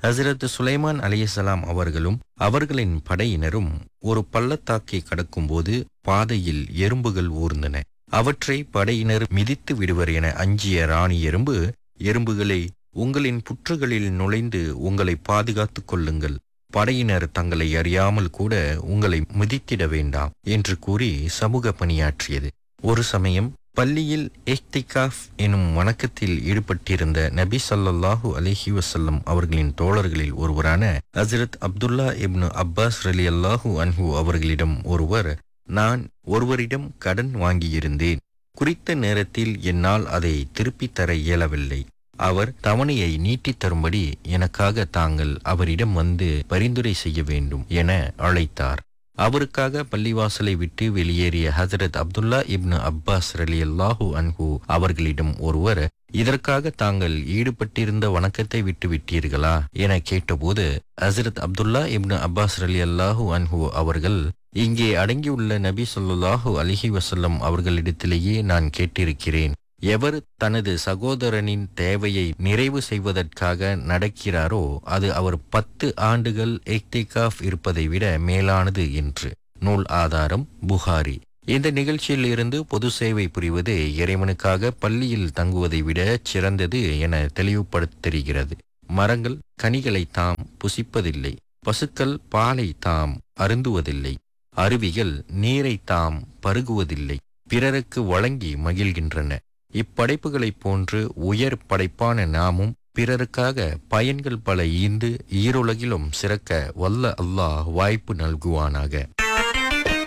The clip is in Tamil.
ஹசரத் சுலைமான் அலைஹிஸ்ஸலாம் அவர்களும் அவர்களின் படையினரும் ஒரு பள்ளத்தாக்கை கடக்கும்போது பாதையில் எறும்புகள் ஊர்ந்தன அவற்றை படையினர் மிதித்து விடுவர் என அஞ்சிய ராணி எறும்பு எறும்புகளே உங்களின் புற்றுகளில் நுழைந்து உங்களை பாதுகாத்துக் கொள்ளுங்கள் படையினர் தங்களை அறியாமல் கூட உங்களை மிதித்திட வேண்டாம் என்று கூறி சமூக பணியாற்றியது ஒரு சமயம் பள்ளியில் எஹ்திகாஃப் எனும் வணக்கத்தில் ஈடுபட்டிருந்த நபி ஸல்லல்லாஹு அலைஹி வஸல்லம் அவர்களின் தோழர்களில் ஒருவரான ஹஸ்ரத் அப்துல்லா இப்னு அப்பாஸ் ரலி அல்லாஹு அன்ஹு அவர்களிடம் ஒருவர் நான் ஒருவரிடம் கடன் வாங்கியிருந்தேன் குறித்த நேரத்தில் என்னால் அதை திருப்பித் தர இயலவில்லை அவர் தவணையை நீட்டித் தரும்படி எனக்காக தாங்கள் அவரிடம் வந்து பரிந்துரை செய்ய வேண்டும் என அழைத்தார் அவருக்காக பள்ளிவாசலை விட்டு வெளியேறிய ஹசரத் அப்துல்லா இப்னு அப்பாஸ் ரலி அல்லாஹூ அன்ஹு அவர்களிடம் ஒருவர் இதற்காக தாங்கள் ஈடுபட்டிருந்த வணக்கத்தை விட்டு விட்டீர்களா என கேட்டபோது ஹசரத் அப்துல்லா இப்னு அப்பாஸ் ரலி அல்லாஹூ அன்ஹு அவர்கள் இங்கே அடங்கியுள்ள நபி ஸல்லல்லாஹு அலிஹி வசல்லம் அவர்களிடத்திலேயே நான் கேட்டிருக்கிறேன் எவர் தனது சகோதரனின் தேவையை நிறைவு செய்வதற்காக நடக்கிறாரோ அது அவர் பத்து ஆண்டுகள் எக்திகாஃப் இருப்பதை விட மேலானது என்று நூல் ஆதாரம் புகாரி இந்த நிகழ்ச்சியில் இருந்து பொது சேவை புரிவது இறைவனுக்காக பள்ளியில் தங்குவதை விட சிறந்தது என தெளிவுபடுத்த தெரிகிறது மரங்கள் கனிகளை தாம் புசிப்பதில்லை பசுக்கள் பாலை தாம் அருந்துவதில்லை அருவிகள் நீரை தாம் பருகுவதில்லை பிறருக்கு வழங்கி மகிழ்கின்றன இப்படைப்புகளைப் போன்று உயர் படைப்பான நாமும் பிறருக்காக பயன்கள் பல ஈந்து ஈருலகிலும் சிறக்க வல்ல அல்லாஹ் வாய்ப்பு நல்குவானாக